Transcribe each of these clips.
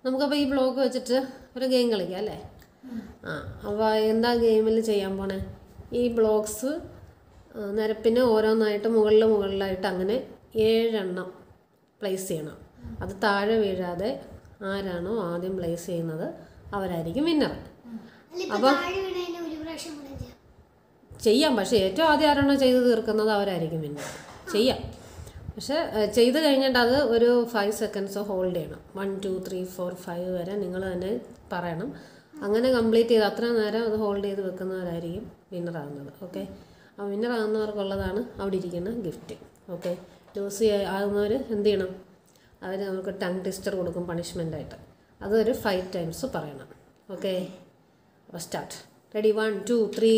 നമുക്കപ്പോൾ ഈ ബ്ലോക്ക് വെച്ചിട്ട് ഒരു ഗെയിം കളിക്കാം അല്ലേ ആ അപ്പോൾ എന്താ ഗെയിമിൽ ചെയ്യാൻ പോണേ ഈ ബ്ലോക്സ് നിരപ്പിന് ഓരോന്നായിട്ട് മുകളിൽ മുകളിലായിട്ട് അങ്ങനെ ഏഴെണ്ണം പ്ലേസ് ചെയ്യണം അത് താഴെ വീഴാതെ ആരാണോ ആദ്യം പ്ലേസ് ചെയ്യുന്നത് അവരായിരിക്കും വിന്നർ അല്ല ഇപ്പൊ താഴെ വീണതിന് ഒരു പ്രാവശ്യം കൂടെ ചെയ്യാം ചെയ്യാം പക്ഷേ ഏറ്റവും ആദ്യം ആരാണോ ചെയ്ത് തീർക്കുന്നത് അവരായിരിക്കും വിന്നർ ചെയ്യാം പക്ഷെ ഏഹ്, ചെയ്ത് കഴിഞ്ഞിട്ട് അത് ഒരു ഫൈവ് സെക്കൻഡ്സ് ഹോൾഡ് ചെയ്യണം one two three four five വരെ നിങ്ങൾ തന്നെ പറയണം അങ്ങനെ കംപ്ലീറ്റ് ചെയ്ത് അത്ര നേരം അത് ഹോൾഡ് ചെയ്ത് വെക്കുന്നവരായിരിക്കും വിന്നർ ആകുന്നത് ഓക്കെ ആ വിന്നർ ആകുന്നവർക്കുള്ളതാണ് അവിടെ ഇരിക്കുന്ന ഗിഫ്റ്റ് ഓക്കെ ലൂസ് ആകുന്നവർ എന്ത് ചെയ്യണം അവർ നമുക്ക് ടങ് ടിസ്റ്റർ കൊടുക്കും പണിഷ്മെൻ്റായിട്ട് അതൊരു ഫൈവ് ടൈംസ് പറയണം ഓക്കെ അപ്പോൾ start ready one two three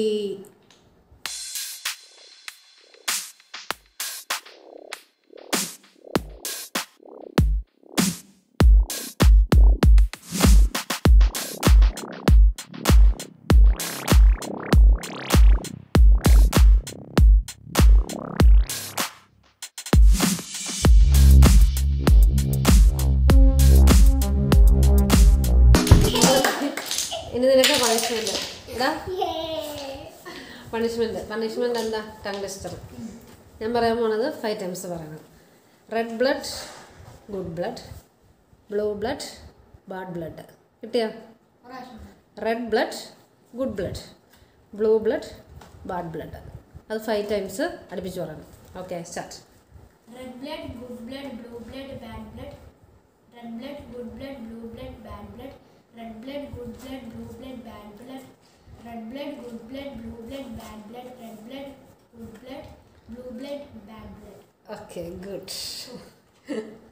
ഇനി നിനക്ക് പണിഷ്മെന്റ് എടാ പണിഷ്മെന്റ് പണിഷ്മെന്റ് എന്താ ടങ് ടെസ്റ്റർ ഞാൻ പറയാൻ പോണത് ഫൈവ് ടൈംസ് പറയണം red blood good blood blue blood bad blood കിട്ടിയോ red blood good blood blue blood bad blood അത് ഫൈവ് ടൈംസ് അടുപ്പിച്ച് പറയണം okay start Red blood, good blood, blue blood, bad blood. Red blood, good blood, blue blood, bad blood. Red blood, good blood, blue blood, bad blood. Red blood, good blood, blue blood, bad blood. Red blood, good blood, blue blood, bad blood. Okay good